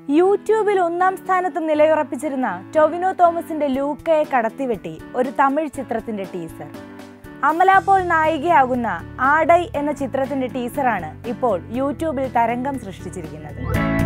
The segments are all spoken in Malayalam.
യൂട്യൂബിൽ ഒന്നാം സ്ഥാനത്ത് നിലയുറപ്പിച്ചിരുന്ന ടൊവിനോ തോമസിന്റെ ലൂക്കയെ കടത്തിവെട്ടി ഒരു തമിഴ് ചിത്രത്തിന്റെ ടീസർ അമല പോൾ നായികയാകുന്ന ആടൈ എന്ന ചിത്രത്തിന്റെ ടീസറാണ് ഇപ്പോൾ യൂട്യൂബിൽ തരംഗം സൃഷ്ടിച്ചിരിക്കുന്നത്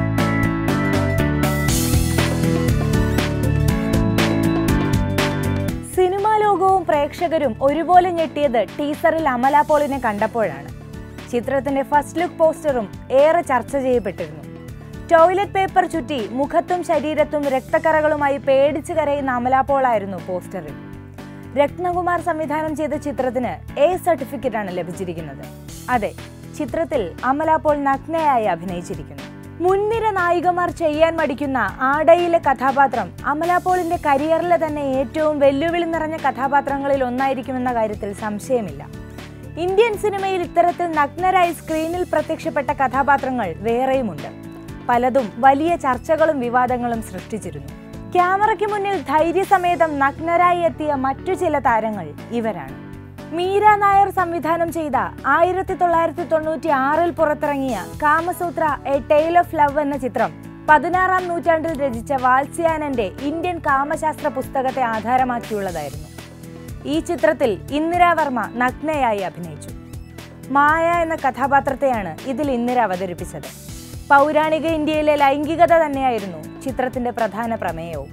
സിനിമാ ലോകവും പ്രേക്ഷകരും ഒരുപോലെ ഞെട്ടിയത് ടീസറിൽ അമല പോളിനെ കണ്ടപ്പോഴാണ് ചിത്രത്തിന്റെ ഫസ്റ്റ് ലുക്ക് പോസ്റ്ററും ഏറെ ചർച്ച ചെയ്യപ്പെട്ടിരുന്നു ടോയ്ലറ്റ് പേപ്പർ ചുറ്റി മുഖത്തും ശരീരത്തും രക്തക്കറകളുമായി പേടിച്ചു കരയുന്ന അമല പോളായിരുന്നു പോസ്റ്ററിൽ രത്നകുമാർ സംവിധാനം ചെയ്ത ചിത്രത്തിന് എ സർട്ടിഫിക്കറ്റ് ആണ് ലഭിച്ചിരിക്കുന്നത് അതെ ചിത്രത്തിൽ അമല പോൾ നഗ്നയായി അഭിനയിച്ചിരിക്കുന്നു മുൻനിര നായികമാർ ചെയ്യാൻ മടിക്കുന്ന ആടയിലെ കഥാപാത്രം അമല പോളിന്റെ കരിയറിലെ തന്നെ ഏറ്റവും വെല്ലുവിളി നിറഞ്ഞ കഥാപാത്രങ്ങളിൽ ഒന്നായിരിക്കുമെന്ന കാര്യത്തിൽ സംശയമില്ല ഇന്ത്യൻ സിനിമയിൽ ഇത്തരത്തിൽ നഗ്നരായി സ്ക്രീനിൽ പ്രത്യക്ഷപ്പെട്ട കഥാപാത്രങ്ങൾ വേറെയുമുണ്ട് പലതും വലിയ ചർച്ചകളും വിവാദങ്ങളും സൃഷ്ടിച്ചിരുന്നു ക്യാമറയ്ക്ക് മുന്നിൽ ധൈര്യസമേതം നഗ്നരായി എത്തിയ മറ്റു ചില താരങ്ങൾ ഇവരാണ് മീര നായർ സംവിധാനം ചെയ്ത ആയിരത്തി തൊള്ളായിരത്തി തൊണ്ണൂറ്റി ആറിൽ പുറത്തിറങ്ങിയ Kamasutra a tale of love എന്ന ചിത്രം പതിനാറാം നൂറ്റാണ്ടിൽ രചിച്ച വാത്സ്യാനന്റെ ഇന്ത്യൻ കാമശാസ്ത്ര പുസ്തകത്തെ ആധാരമാക്കിയുള്ളതായിരുന്നു ഈ ചിത്രത്തിൽ ഇന്ദിരാവർമ്മ നഗ്നയായി അഭിനയിച്ചു മായ എന്ന കഥാപാത്രത്തെയാണ് ഇതിൽ ഇന്ദിര അവതരിപ്പിച്ചത് പൗരാണിക ഇന്ത്യയിലെ ലൈംഗികത തന്നെയായിരുന്നു ചിത്രത്തിന്റെ പ്രധാന പ്രമേയവും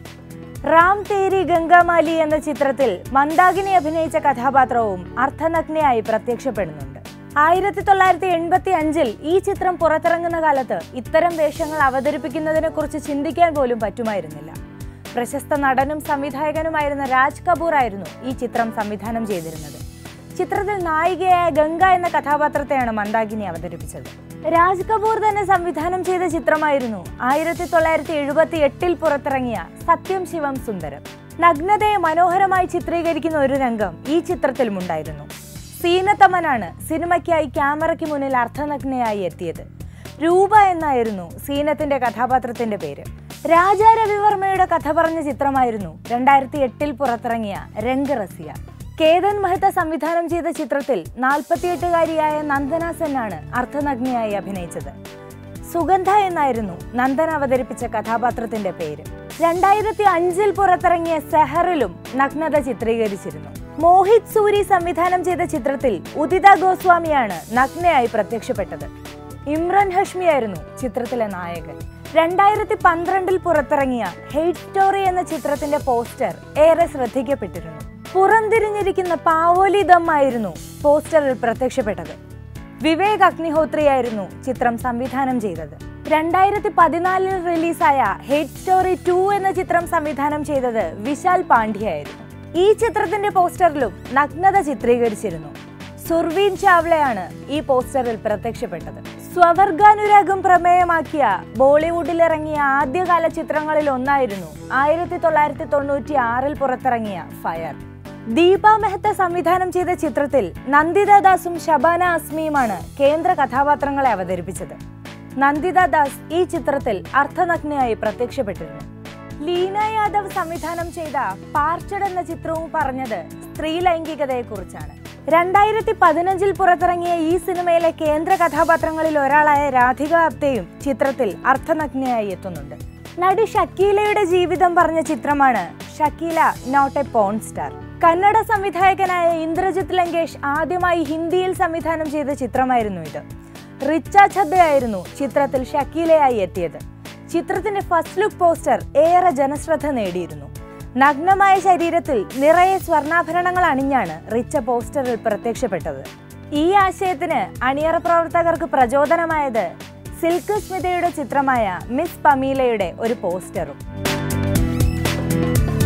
റാം തേരി ഗംഗാമാലി എന്ന ചിത്രത്തിൽ മന്ദാകിനി അഭിനയിച്ച കഥാപാത്രവും അർത്ഥനഗ്നയായി പ്രത്യക്ഷപ്പെടുന്നുണ്ട് ആയിരത്തി തൊള്ളായിരത്തി എൺപത്തി അഞ്ചിൽ ഈ ചിത്രം പുറത്തിറങ്ങുന്ന കാലത്ത് ഇത്തരം വേഷങ്ങൾ അവതരിപ്പിക്കുന്നതിനെ കുറിച്ച് ചിന്തിക്കാൻ പോലും പറ്റുമായിരുന്നില്ല പ്രശസ്ത നടനും സംവിധായകനുമായിരുന്ന രാജ് കപൂർ ആയിരുന്നു ഈ ചിത്രം സംവിധാനം ചെയ്തിരുന്നത് ചിത്രത്തിൽ നായികയായ ഗംഗ എന്ന കഥാപാത്രത്തെയാണ് മന്ദാകിനി അവതരിപ്പിച്ചത് രാജ് കപൂർ തന്നെ സംവിധാനം ചെയ്ത ചിത്രമായിരുന്നു ആയിരത്തി തൊള്ളായിരത്തി എഴുപത്തി എട്ടിൽ പുറത്തിറങ്ങിയ സത്യം ശിവം സുന്ദരം നഗ്നതയെ മനോഹരമായി ചിത്രീകരിക്കുന്ന ഒരു രംഗം ഈ ചിത്രത്തിലും ഉണ്ടായിരുന്നു സീനത്തമനാണ് സിനിമയ്ക്കായി ക്യാമറയ്ക്ക് മുന്നിൽ അർത്ഥനഗ്നയായി എത്തിയത് രൂപ എന്നായിരുന്നു സീനത്തിന്റെ കഥാപാത്രത്തിന്റെ പേര് രാജാ രവിവർമ്മയുടെ കഥ പറഞ്ഞ ചിത്രമായിരുന്നു രണ്ടായിരത്തി എട്ടിൽ പുറത്തിറങ്ങിയ രംഗ് റസിയ കേതൻ മെഹ്ത്ത സംവിധാനം ചെയ്ത ചിത്രത്തിൽ നാൽപ്പത്തിയെട്ടുകാരിയായ നന്ദന സെന്നാണ് അർത്ഥനഗ്നയായി അഭിനയിച്ചത് സുഗന്ധ എന്നായിരുന്നു നന്ദൻ അവതരിപ്പിച്ച കഥാപാത്രത്തിന്റെ പേര് രണ്ടായിരത്തി അഞ്ചിൽ പുറത്തിറങ്ങിയ സെഹറിലും നഗ്നത ചിത്രീകരിച്ചിരുന്നു മോഹിത് സൂരി സംവിധാനം ചെയ്ത ചിത്രത്തിൽ ഉദിത ഗോസ്വാമിയാണ് നഗ്നയായി പ്രത്യക്ഷപ്പെട്ടത് ഇമ്രാൻ ഹഷ്മിയായിരുന്നു ചിത്രത്തിലെ നായകൻ രണ്ടായിരത്തി പന്ത്രണ്ടിൽ പുറത്തിറങ്ങിയ ഹെയ്റ്റ് സ്റ്റോറി എന്ന ചിത്രത്തിന്റെ പോസ്റ്റർ ഏറെ ശ്രദ്ധിക്കപ്പെട്ടിരുന്നു പുറംതിരിഞ്ഞിരിക്കുന്ന പാവോലി ദം ആയിരുന്നു പോസ്റ്ററിൽ പ്രത്യക്ഷപ്പെട്ടത് വിവേക് അഗ്നിഹോത്രിയായിരുന്നു ചിത്രം സംവിധാനം ചെയ്തത് രണ്ടായിരത്തി പതിനാലിൽ റിലീസായ ഹെയ്റ്റ് സ്റ്റോറി ടു എന്ന ചിത്രം സംവിധാനം ചെയ്തത് വിശാൽ പാണ്ഡ്യയായിരുന്നു ഈ ചിത്രത്തിന്റെ പോസ്റ്ററിലും നഗ്നത ചിത്രീകരിച്ചിരുന്നു സുർവീൻ ചാവ്ലയാണ് ഈ പോസ്റ്ററിൽ പ്രത്യക്ഷപ്പെട്ടത് സ്വവർഗാനുരാഗം പ്രമേയമാക്കിയ ബോളിവുഡിൽ ഇറങ്ങിയ ആദ്യകാല ചിത്രങ്ങളിൽ ഒന്നായിരുന്നു ആയിരത്തി തൊള്ളായിരത്തി തൊണ്ണൂറ്റി ആറിൽ പുറത്തിറങ്ങിയ ഫയർ ദീപ മെഹ്ത്ത സംവിധാനം ചെയ്ത ചിത്രത്തിൽ നന്ദിത ദാസും ഷബാന അസ്മിയുമാണ് കേന്ദ്ര കഥാപാത്രങ്ങളെ അവതരിപ്പിച്ചത് നന്ദിത ദാസ് ഈ ചിത്രത്തിൽ അർത്ഥനഗ്നയായി പ്രത്യക്ഷപ്പെട്ടിരുന്നു ലീന യാദവ് സംവിധാനം ചെയ്ത പാർച്ചഡ് എന്ന ചിത്രവും പറഞ്ഞത് സ്ത്രീ ലൈംഗികതയെക്കുറിച്ചാണ് രണ്ടായിരത്തി പതിനഞ്ചിൽ പുറത്തിറങ്ങിയ ഈ സിനിമയിലെ കേന്ദ്ര കഥാപാത്രങ്ങളിൽ ഒരാളായ രാധിക ആപ്തയും ചിത്രത്തിൽ അർത്ഥനഗ്നയായി എത്തുന്നുണ്ട് നടി ഷക്കീലയുടെ ജീവിതം പറഞ്ഞ ചിത്രമാണ് Shakeela not a porn star Kannada സംവിധായകനായ ഇന്ദ്രജിത് ലങ്കേഷ് ആദ്യമായി ഹിന്ദിയിൽ സംവിധാനം ചെയ്ത ചിത്രമായിരുന്നു ഇത് റിച്ച ഛദ്ദയായിരുന്നു ചിത്രത്തിൽ ഷക്കീലയായി എത്തിയത് ചിത്രത്തിന്റെ ഫസ്റ്റ് ലുക്ക് പോസ്റ്റർ ഏറെ ജനശ്രദ്ധ നേടിയിരുന്നു നഗ്നമായ ശരീരത്തിൽ നിറയെ സ്വർണ്ണാഭരണങ്ങൾ അണിഞ്ഞാണ് റിച്ച പോസ്റ്ററിൽ പ്രത്യക്ഷപ്പെട്ടത് ഈ ആശയത്തിന് അണിയറ പ്രവർത്തകർക്ക് പ്രചോദനമായത് സിൽക്ക് സ്മിതയുടെ ചിത്രമായ മിസ് പമീലയുടെ ഒരു പോസ്റ്ററും